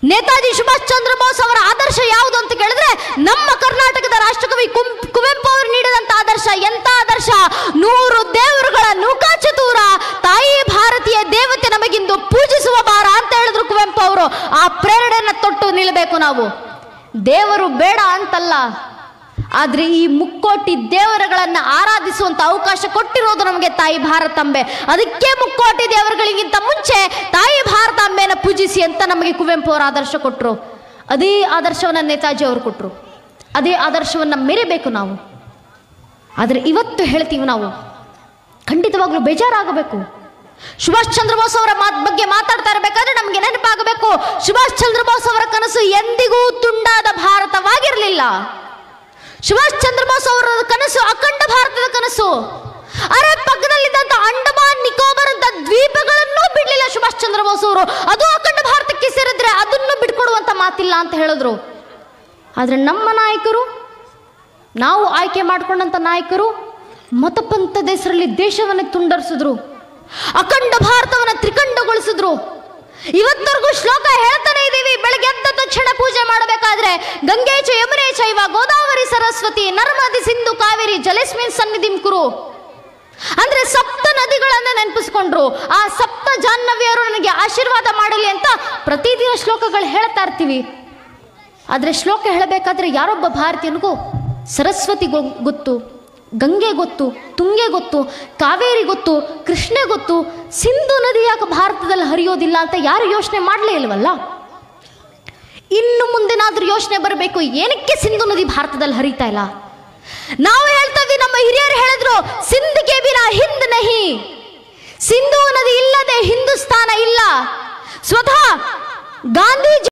ನೇತಾಜಿ ಸುಭಾಷ್ ಚಂದ್ರ ಬೋಸ್ ಅವರ ಆದರ್ಶ ಯಾವುದು ಅಂತ ಕೇಳಿದ್ರೆ ನಮ್ಮ ಕರ್ನಾಟಕದ ರಾಷ್ಟ್ರಕವಿ ಕುಂ- ಕುವೆಂಪು ಅವರು ನೀಡಿದಂತ ಆದರ್ಶ ಎಂತ ಆದರ್ಶ ನೂರು ದೇವರುಗಳ ನೂಕಾಚತುರ ತಾಯಿ ಭಾರತೀಯ ದೇವತೆ ನಮಗಿಂದು ಪೂಜಿಸುವ ಬಾರ ಅಂತ ಹೇಳಿದ್ರು ಕುವೆಂಪು ಅವರು ಆ ಪ್ರೇರಣೆಯನ್ನ ತೊಟ್ಟು ನಿಲ್ಲಬೇಕು ನಾವು ದೇವರು ಬೇಡ ಅಂತಲ್ಲ ಆದ್ರೆ ಈ ಮುಕ್ಕೋಟಿ ದೇವರುಗಳನ್ನ ಆರಾಧಿಸುವಂತ ಅವಕಾಶ ಕೊಟ್ಟಿರೋದು ನಮಗೆ ತಾಯಿ ಭಾರತಾಂಬೆ ಅದಕ್ಕೆ ಮುಕ್ಕೋಟಿ ದೇವರುಗಳಿಗಿಂತ ಮುಂಚೆ ತಾಯಿ ಭಾರತಾಂಬೆನ ಪೂಜಿಸಿ ಅಂತ ನಮಗೆ ಕುವೆಂಪು ಅವರು ಆದರ್ಶ ಕೊಟ್ಟರು ಅದೇ ಆದರ್ಶವನ್ನ ನೇತಾಜಿ ಅವರು ಕೊಟ್ಟರು ಅದೇ ಆದರ್ಶವನ್ನ ಮೆರಿಬೇಕು ನಾವು ಆದರೆ ಇವತ್ತು ಹೇಳ್ತೀವಿ ನಾವು ಖಂಡಿತವಾಗ್ಲೂ ಬೇಜಾರಾಗಬೇಕು ಸುಭಾಷ್ ಚಂದ್ರ ಬೋಸ್ ಅವರ ಮಾತ್ ಬಗ್ಗೆ ಮಾತಾಡ್ತಾ ಇರಬೇಕಾದ್ರೆ ನಮಗೆ ನೆನಪಾಗಬೇಕು ಸುಭಾಷ್ ಚಂದ್ರ ಬೋಸ್ ಅವರ ಕನಸು ಎಂದಿಗೂ ತುಂಡಾದ ಭಾರತವಾಗಿರಲಿಲ್ಲ ಸುಭಾಷ್ ಚಂದ್ರ ಬೋಸ್ ಅವರ ಕನಸು ಅಖಂಡ ಭಾರತದ ಕನಸು ಅರೆ ಪಕ್ಕದಲ್ಲಿದ್ದಂತ ಅಂಡಮಾನ್ ನಿಕೋಬಾರ್ ಅಂತ ದ್ವೀಪಗಳನ್ನೂ ಬಿಡ್ಲಿಲ್ಲ ಸುಭಾಷ್ ಚಂದ್ರ ಬೋಸ್ ಅವರು ಅದು ಅಖಂಡ ಭಾರತಕ್ಕೆ ಸೇರಿದ್ರೆ ಅದನ್ನು ಬಿಟ್ಕೊಡುವಂತ ಮಾತಿಲ್ಲ ಅಂತ ಹೇಳಿದ್ರು ಆದ್ರೆ ನಮ್ಮ ನಾಯಕರು ನಾವು ಆಯ್ಕೆ ಮಾಡಿಕೊಂಡಂತ ನಾಯಕರು ಮತಪಂಥದ ಹೆಸರಲ್ಲಿ ದೇಶವನ್ನೇ ತುಂಡರಿಸಿದ್ರು ಅಖಂಡ ಭಾರತವನ್ನ ತ್ರಿಖಂಡಗೊಳಿಸಿದ್ರು ಇವತ್ತರೆಗೂ ಶ್ಲೋಕ ಹೇಳ್ತಾನೆ ಇದೀವಿ ಬೆಳಗ್ಗೆ ಎದ್ದ ತಕ್ಷಣ ಪೂಜೆ ಮಾಡಬೇಕಾದ್ರೆ ಗಂಗೆ ಚ ಯಮುನೆ ಚೈವ ಗೋದಾವರಿ ಸರಸ್ವತಿ ನರ್ಮದಿ ಸಿಂಧು ಕಾವೇರಿ ಜಲಸ್ಮಿನ್ ಸನ್ನಿಧಿಂ ಕುರು ಅಂದ್ರೆ ಸಪ್ತ ನದಿಗಳನ್ನ ನೆನಪಿಸ್ಕೊಂಡ್ರು ಆ ಸಪ್ತ ಜಾಹ್ನವಿಯರು ನನಗೆ ಆಶೀರ್ವಾದ ಮಾಡಲಿ ಅಂತ ಪ್ರತಿದಿನ ಶ್ಲೋಕಗಳು ಹೇಳ್ತಾ ಇರ್ತೀವಿ ಆದರೆ ಶ್ಲೋಕ ಹೇಳಬೇಕಾದ್ರೆ ಯಾರೊಬ್ಬ ಭಾರತೀಯನಿಗೂ ಸರಸ್ವತಿ ಗೊ- ಗೊತ್ತು ಗಂಗೆ ಗೊತ್ತು ತುಂಗೆ ಗೊತ್ತು ಕಾವೇರಿ ಗೊತ್ತು ಕೃಷ್ಣೆ ಗೊತ್ತು ಸಿಂಧು ನದಿ ಯಾಕೆ ಭಾರತದಲ್ಲಿ ಹರಿಯೋದಿಲ್ಲ ಅಂತ ಯಾರು ಯೋಚನೆ ಮಾಡಲೇ ಇಲ್ವಲ್ಲ ಇನ್ನು ಮುಂದೆನಾದ್ರೂ ಯೋಚನೆ ಬರಬೇಕು ಏನಕ್ಕೆ ಸಿಂಧು ನದಿ ಭಾರತದಲ್ಲಿ ಹರಿತಾ ಇಲ್ಲ ನಾವು ಹೇಳ್ತಾ ಇದ್ವಿ ನಮ್ಮ ಹಿರಿಯರು ಹೇಳಿದ್ರು ಸಿಂಧ್ಗೆ ಬಿನ ಹಿಂದ್ ನಹಿ ಸಿಂಧು ನದಿ ಇಲ್ಲದೆ ಹಿಂದೂಸ್ತಾನ ಇಲ್ಲ ಸ್ವತಃ ಗಾಂಧೀಜಿ